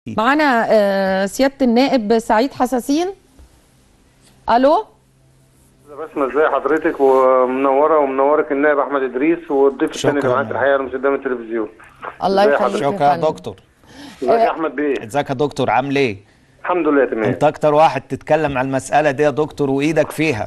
معانا آه، سياده النائب سعيد حساسين الو بسمة ازي حضرتك ومنوره ومنورك النائب احمد ادريس والضيف الثاني اللي شكراً. معاك الحقيقه اللي مش قدام التلفزيون الله ازي يخليك حضرتك؟ يا شكرا يا فندم. دكتور ازيك يا احمد بيه ازيك يا دكتور عامل ايه الحمد لله تمام انت اكتر واحد تتكلم عن المساله دي يا دكتور وايدك فيها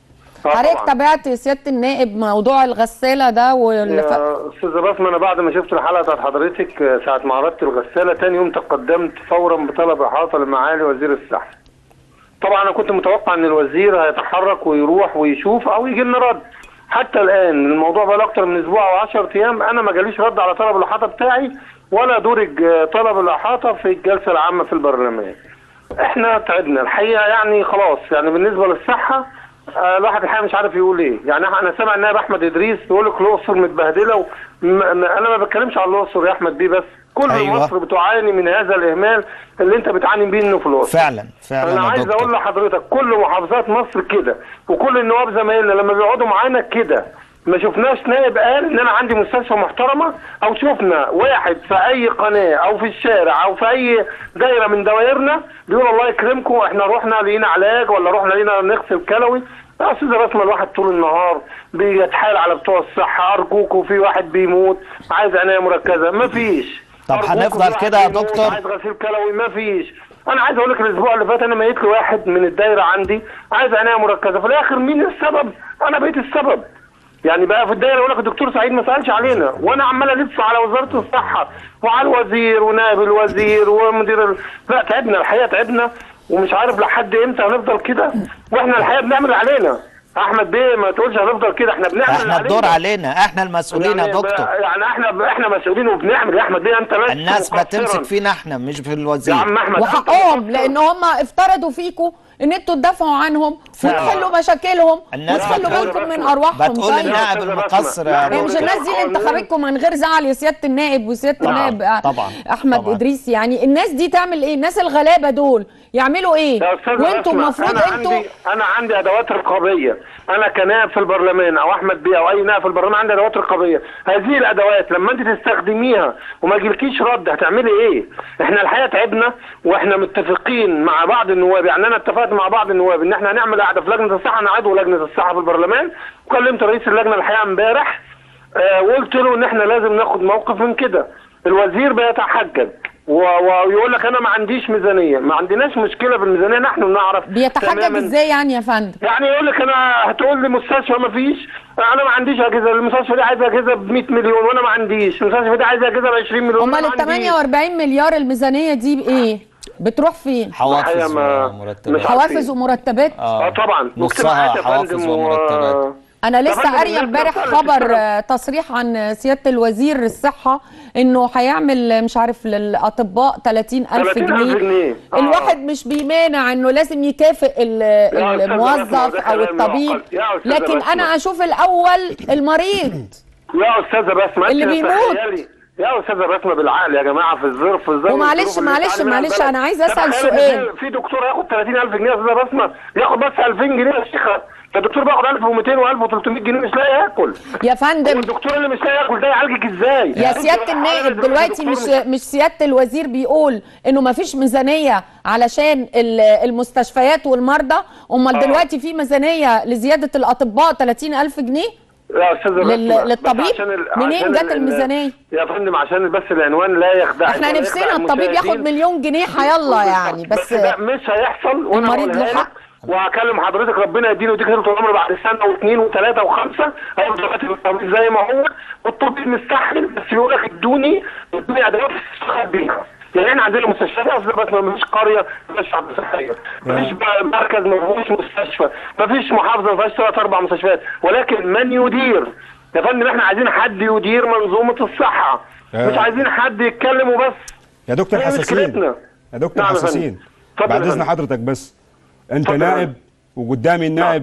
آه حضرتك طبعاً. تابعت سياده النائب موضوع الغساله ده واللي ف... يا استاذه بسمه انا بعد ما شفت الحلقه بتاعت حضرتك آه، ساعه ما عرضت الغساله تاني يوم تقدمت فورا بطلب احاطه لمعالي وزير الصحه طبعا انا كنت متوقع ان الوزير هيتحرك ويروح ويشوف او يجي لنا رد حتى الان الموضوع بقى اكتر من اسبوع او 10 ايام انا ما جاليش رد على طلب الاحاطه بتاعي ولا درج آه، طلب الاحاطه في الجلسه العامه في البرلمان احنا تعبنا الحقيقه يعني خلاص يعني بالنسبه للصحه آه، الواحد الحقيقه مش عارف يقول ايه يعني انا سامع النائب احمد ادريس بيقول لك الاقصر متبهدله و... م... م... انا ما بتكلمش على الاقصر يا احمد بيه بس كل أيوة. أيوة. مصر بتعاني من هذا الاهمال اللي انت بتعاني منه في الاقصر فعلا فعلا انا يا عايز دكتور اقول لحضرتك كل محافظات مصر كده وكل النواب زمايلنا لما بيقعدوا معانا كده ما شفناش نائب قال ان انا عندي مستشفى محترمه او شفنا واحد في اي قناه او في الشارع او في اي دايره من دوائرنا بيقول الله يكرمكم احنا رحنا لقينا علاج ولا رحنا لقينا نغسل كلوي يا استاذ رسمه الواحد طول النهار بيتحايل على بتوع الصحه ارجوكوا في واحد بيموت عايز عنايه مركزه مفيش طب أرجوكوا هنفضل في واحد كده يا بيموت، دكتور؟ عايز غسيل كلوي مفيش انا عايز اقول لك الاسبوع اللي فات انا ميت لي واحد من الدايره عندي عايز عنايه مركزه في الاخر مين السبب انا بقيت السبب يعني بقى في الدايره يقول لك الدكتور سعيد ما سالش علينا وانا عمال الف على وزاره الصحه وعلى الوزير ونائب الوزير ومدير ال... لا تعبنا الحقيقه تعبنا ومش عارف لحد امتى هنفضل كده واحنا الحقيقه بنعمل اللي علينا احمد بيه ما تقولش هنفضل كده احنا بنعمل اللي احنا الدور علينا. علينا احنا المسؤولين يا يعني دكتور بقى- يعني احنا احنا مسؤولين وبنعمل يا احمد بيه انت لست الناس مقصراً. بتمسك فينا احنا مش في يا الوزير عم احمد أنت وحقهم مقصر. لان هم افترضوا فيكم ان انتوا تدافعوا عنهم فعلا. وتحلوا مشاكلهم الناس وتخلوا بتقول- بالكم من ارواحهم بتقول طيب النائب أستاذة المقصر بسمة. يا لا، هي مش دكتور الناس دي اللي انتخبتكم من غير زعل يا سياده النائب وسياده طبعاً، النائب طبعاً، احمد طبعاً. ادريس يعني الناس دي تعمل ايه الناس الغلابه دول يعملوا ايه يا استاذ وانتوا أسمع، المفروض أنا انتوا عندي انا عندي ادوات رقابيه انا كنائب في البرلمان او احمد بيه او اي نائب في البرلمان عندي ادوات رقابيه هذه الادوات لما انت تستخدميها وما يجيلكيش رد هتعملي ايه احنا الحقيقه تعبنا واحنا متفقين مع بعض النواب يعني انا اتفقت مع بعض النواب ان احنا هنعمل قعده في لجنه الصحه انا عضو لجنه الصحه في البرلمان وكلمت رئيس اللجنه الحقيقه امبارح آه، وقلت له ان احنا لازم ناخد موقف من كده الوزير بيتحجج و- ويقول لك انا ما عنديش ميزانيه ما عندناش مشكله في الميزانيه نحن نعرف بيتحجج تماماً. ازاي يعني يا فندم يعني يقول لك انا هتقول لي مستشفى ما فيش انا ما عنديش اجهزه المستشفى دي عايزه اجهزه ب 100 مليون وانا ما عنديش المستشفى دي عايزه اجهزه ب 20 مليون امال وأنا ال ما عنديش. 48 مليار الميزانيه دي بايه بتروح فين حوافز الحقيقة ما- ومرتبات مش عارف. حوافز ومرتبات اه طبعا نصها واجتماعات يا حوافز فندم و- ومرتبات. انا يا لسه فندم قاريه الناس امبارح نفسها خبر بتشتغل. آه، تصريح عن سياده الوزير الصحه انه هيعمل مش عارف للاطباء 30000 30,000 جنيه جنيه. آه. الواحد مش بيمانع انه لازم يكافئ ال- يا أستاذ الموظف رحمة، ده او كلام الطبيب معقد. يا أستاذ لكن رحمة. انا اشوف الاول المريض يا استاذه بسمه اللي أنت بيموت. تخيلي- يا استاذه بسمه بالعقل يا جماعه في الظرف في الظرف ومعلش- الظروف اللي معلش- بتعاني منها معلش، البلد. أنا عايزة أسأل تخيل إن سؤال. في- في دكتور هياخد 30000 جنيه يا استاذه بسمه ياخد بس 2000 جنيه يا شيخه ده الدكتور بياخد 1200 و1300 جنيه مش لاقي ياكل يا هو فندم الدكتور اللي مش لاقي ياكل ده يعالجك ازاي؟ يا أنت سياده بقى النائب عايز دلوقتي الدكتور مش مش سياده الوزير بيقول انه ما فيش ميزانيه علشان ال- المستشفيات والمرضى امال آه. دلوقتي في ميزانيه لزياده الاطباء 30000 جنيه يا استاذ لل- رحمة، للطبيب؟ بس عشان ال- منين عشان جت ال- الميزانية؟ يا فندم عشان بس العنوان لا يخدع احنا ولا نفسنا يخدع الطبيب ياخد المشاهدين. مليون جنيه حيالله يعني بس ده مش هيحصل وانا المريض هقولها له لك حق. وهكلم حضرتك ربنا يديله ويديك خير طول العمر بعد سنه واثنين وثلاثه وخمسه هيفضل دلوقتي الطبيب زي ما هو والطبيب مستحمل بس بيقول لك ادوني ادوني ادوات اشتغل بيها يعني احنا عندنا مستشفيات اصلا بس ما فيش قريه ما فيش عبد صحيه ما فيش بقى مركز ما فيهوش مستشفى ما فيش محافظه ما فيهاش ثلاث اربع مستشفيات ولكن من يدير يا فندم احنا عايزين حد يدير منظومه الصحه آه. مش عايزين حد يتكلم وبس يا دكتور هي حساسين مشكلتنا. يا دكتور نعم يا حساسين فندم. اتفضل بعد يا اذن فندم. حضرتك بس انت اتفضل يا نائب وقدامي النائب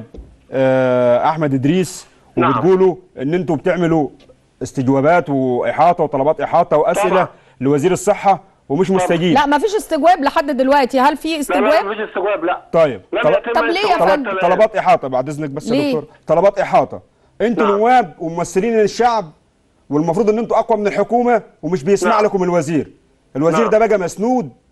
آه احمد ادريس نعم. وبتقولوا ان انتوا بتعملوا استجوابات واحاطه وطلبات احاطه واسئله طبعا. لوزير الصحه ومش مستجيب لا ما فيش استجواب لحد دلوقتي هل في لا لا استجواب مفيش استجواب لا طيب لم طل- يتم طب ليه يا استجواب فندم؟ حتى طلب- الآن. طلبات احاطه بعد اذنك بس يا ليه؟ دكتور طلبات احاطه انتوا نعم. نواب وممثلين الشعب والمفروض ان انتوا اقوى من الحكومه ومش بيسمع نعم. لكم الوزير الوزير نعم. ده بقى مسنود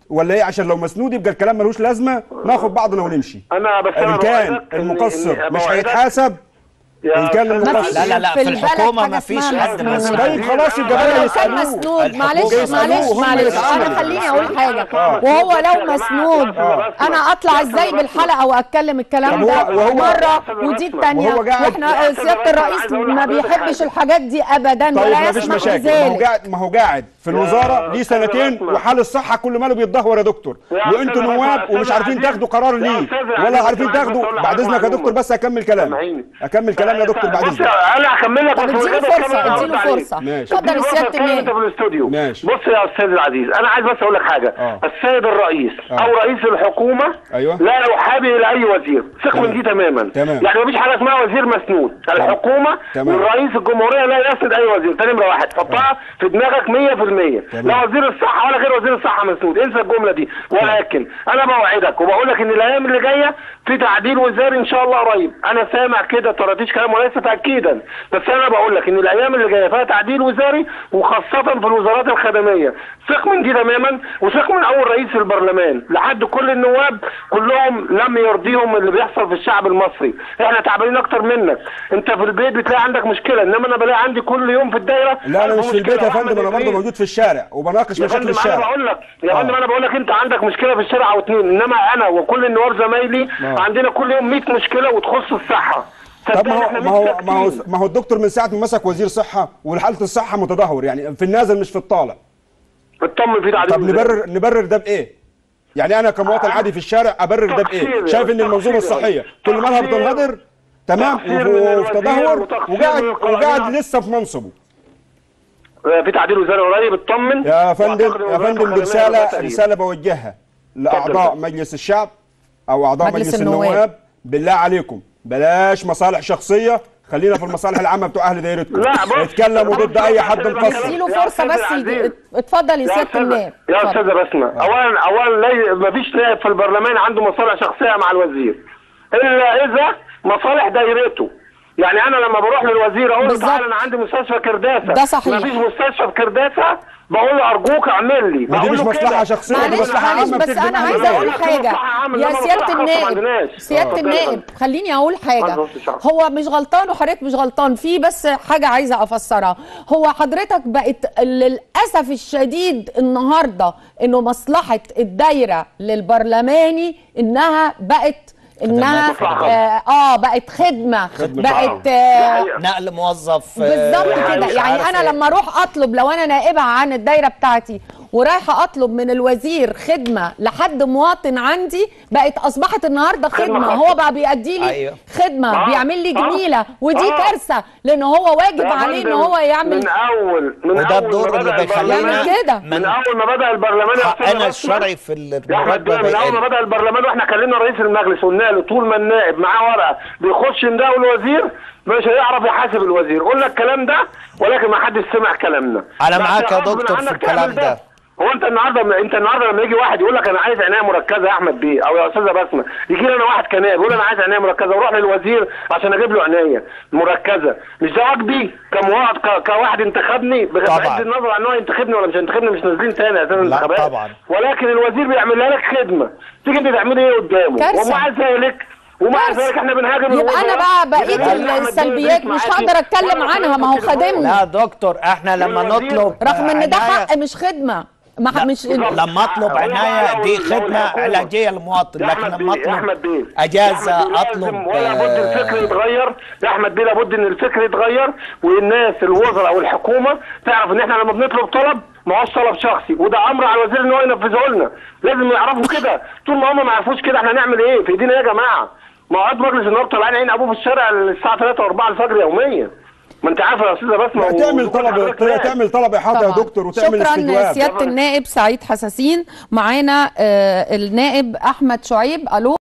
ولا ايه عشان لو مسنود يبقى الكلام ملوش لازمه ناخد بعضنا ونمشي انا بس انا ان كان بوعدك إن- المقصر إن- مش بوعدك هيتحاسب يا إن كان أستاذ المقصر- لا لا لا في في البلد الحكومه حاجة ما فيش اسمها حد مسنود. مسنود طيب خلاص يبقى بقى لو كان يسألوه مسنود معلش يسألوه، معلش هم معلش يتعاملوا. انا خليني اقول حاجه آه. وهو يا لو جماعة، مسنود آه. انا اطلع ازاي بالحلقه واتكلم الكلام طب ده هو- وهو- مره ودي الثانيه وهو قاعد- واحنا يا سياده أستاذ الرئيس عايز أقول ما لحضرتك بيحبش حاجة. الحاجات دي ابدا طيب ولا ما فيش يسمح مشاكل ما هو بذلك قاعد ما هو قاعد في الوزاره ليه أستاذ سنتين أسمع. وحال الصحه كل ماله بيتدهور يا دكتور يا وانتوا أستاذ نواب أسمع. ومش عارفين أستاذ تاخدوا قرار يا ليه أستاذ ولا عزيز، عارفين أنا عايز تاخدوا أقول بعد لحضرتك اذنك يا دكتور معلومة. بس اكمل كلام سامعيني. اكمل كلام يا دكتور بعد بص اذنك انا هكمل لك طب بس من اديله غير فرصه أكمل اديله أرد عليك. فرصه ماشي. اتفضل يا اديني سياده فرصة أتكلم النائب انت في الاستوديو ماشي. بص يا استاذ العزيز انا عايز بس اقول لك حاجه آه. السيد الرئيس آه. او رئيس الحكومه أيوة. لا يحابي الى اي وزير ثق تمام. من دي تماما تمام. يعني مفيش حاجه اسمها وزير مسنود الحكومه تمام. والرئيس الجمهوريه لا يسند اي وزير ده نمره واحد حطها في دماغك 100% تمام. لا وزير الصحه ولا غير وزير الصحه مسنود انسى الجمله دي ولكن انا بوعدك وبقول لك ان الايام اللي جايه في تعديل وزاري ان شاء الله قريب انا سامع كده طرطيش كلام وليس تاكيدا بس انا بقول لك ان الايام اللي جايه فيها تعديل وزاري وخاصه في الوزارات الخدميه ثق من دي تماما وثق من اول رئيس البرلمان لحد كل النواب كلهم لم يرضيهم اللي بيحصل في الشعب المصري احنا تعبانين اكتر منك انت في البيت بتلاقي عندك مشكله انما انا بلاقي عندي كل يوم في الدايره لا انا ألف مش في البيت يا مشكلة. فندم انا وأحمد برضه إدريس. موجود في الشارع وبناقش يا مشاكل فندم انا الشارع بقول لك يا آه. فندم انا بقول لك انت عندك مشكله في الشارع او اتنين انما انا وكل النواب زمايلي آه. عندنا كل يوم 100 مشكله وتخص الصحه طب ما صدقني هو احنا ما هو ما هو 130. ما هو الدكتور من ساعه ما مسك وزير صحه وحاله الصحه متدهور يعني في النازل مش في الطالع اطمن في تعديل طب نبرر نبرر ده بايه؟ يعني انا كمواطن عادي في الشارع ابرر ده بايه؟ تقصير شايف ان تقصير المنظومه الصحيه كل مالها تقصير. بتنهدر تمام تقصير من وفي الوزير تدهور وتقصير وقاعد من القائمة. وقاعد لسه في منصبه في تعديل وزاري قريب اطمن يا فندم وأعتقد يا وزارة فندم دي الخدمية رساله هتبقى تقريبا. رساله بوجهها لاعضاء مجلس الشعب او اعضاء مجلس مجلس, النواب. النواب بالله عليكم بلاش مصالح شخصيه خلينا في المصالح العامه بتوع اهل دايرتكم لا، بص. اتكلموا ضد اي حد بص. مقصر اديله يا فرصه أستاذ بس العزيز. يد- اتفضل يا يا سياده أستاذ النائب يا اتفضل. استاذ بسمه اولا اولا لا ما فيش نائب في البرلمان عنده مصالح شخصيه مع الوزير الا اذا مصالح دايرته يعني انا لما بروح للوزير اقول له بالظبط. تعالى انا عندي مستشفى كرداسه ده صحيح. ما فيش مستشفى في كرداسه بقول له ارجوك اعمل لي ما دي بقول مش له مصلحه كده. شخصيه دي معلش مصلحه معلش عامه بس بتخدم انا أهل عايزه اقول البلد. حاجه مصلحة عامة، يا إنما سياده مصلحة خاصة ما النائب عندناش. سياده آه. النائب خليني اقول حاجه اتفضل يا شعب. هو مش غلطان وحضرتك مش غلطان في بس حاجه عايزه افسرها هو حضرتك بقت للاسف الشديد النهارده انه مصلحه الدايره للبرلماني انها بقت انها مصلحة. اه, آه بقت خدمه, خدمة بقت دي آه حقيقة. نقل موظف آه، بالظبط يعني كده مش يعني عارف انا إيه. لما اروح اطلب لو انا نائبه عن الدايره بتاعتي ورايحه اطلب من الوزير خدمه لحد مواطن عندي بقت اصبحت النهارده خدمة خدمه خاصة. هو بقى بيأدي لي أيوه. خدمه آه. بيعمل لي آه. جميله ودي آه. كارثه لان هو واجب يا عليه ان فندم، هو يعمل من اول من وده اول الدور ما اللي بدأ بيخلينا البرلمان- يعني كده. من اول ما بدا البرلمان يا أستاذ حقنا بسمة، الشرعي في يا احمد بيه المرتبه من اول ما بيقل بدا البرلمان واحنا كلمنا رئيس المجلس قلنا له طول ما النائب معاه ورقه بيخش نداء الوزير مش هيعرف يحاسب الوزير قلنا الكلام ده ولكن ما حدش سمع كلامنا أنا بس معاك يا غصب دكتور في عنك الكلام تعمل ده. هو انت النهارده انت النهارده لما يجي واحد يقول لك انا عايز عنايه مركزه يا احمد بيه او يا استاذه بسمه يجي لي انا واحد كنائب يقول انا عايز عنايه مركزه واروح للوزير عشان اجيب له عنايه مركزه مش ده واجبي كمواطن ك- كواحد انتخبني بغض طبعا. النظر عن ان هو ينتخبني ولا مش ينتخبني مش نازلين تاني اساسا الانتخابات طبعا. ولكن الوزير بيعملها لك خدمه تيجي انت تعملي ايه قدامه كارثة. ومع ذلك ومع كارثة. ذلك احنا بنهاجم يبقى انا الوزراء. بقى يبقى بقيه أحمد بيه السلبيات يسمع مش معاكي. هقدر اتكلم ولا عنها ما هو حضرتك خادمني لا يا دكتور احنا لما والوزير- نطلب رغم ان ده عناية- حق مش خدمه ما لا، مش لما اطلب هو عنايه لو- دي لو خدمه الحكومة- علاجيه للمواطن يا لكن احمد لما بيه يا احمد اطلب بيه يا اجازه أحمد بيه اطلب لازم ولا بد الفكر آه، يتغير يا احمد بيه لابد ان الفكر يتغير والناس الوزراء والحكومه تعرف ان احنا لما بنطلب طلب ما هوش طلب شخصي وده امر على الوزير ان هو ينفذه لنا لازم يعرفوا كده طول ما هم ما يعرفوش كده احنا نعمل ايه في ايدينا ايه يا جماعه ما هو قعد مجلس النواب طالعين عين ابوه في الشارع الساعه 3 و4 الفجر يوميا ما انت عارف يا استاذه بسمه تعمل وكل طلب حضرتك ناس. تعمل طلب احاطه يا طبعاً. دكتور وتعمل شكرا استجواب سياده النائب سعيد حساسين معانا آه، النائب احمد شعيب الو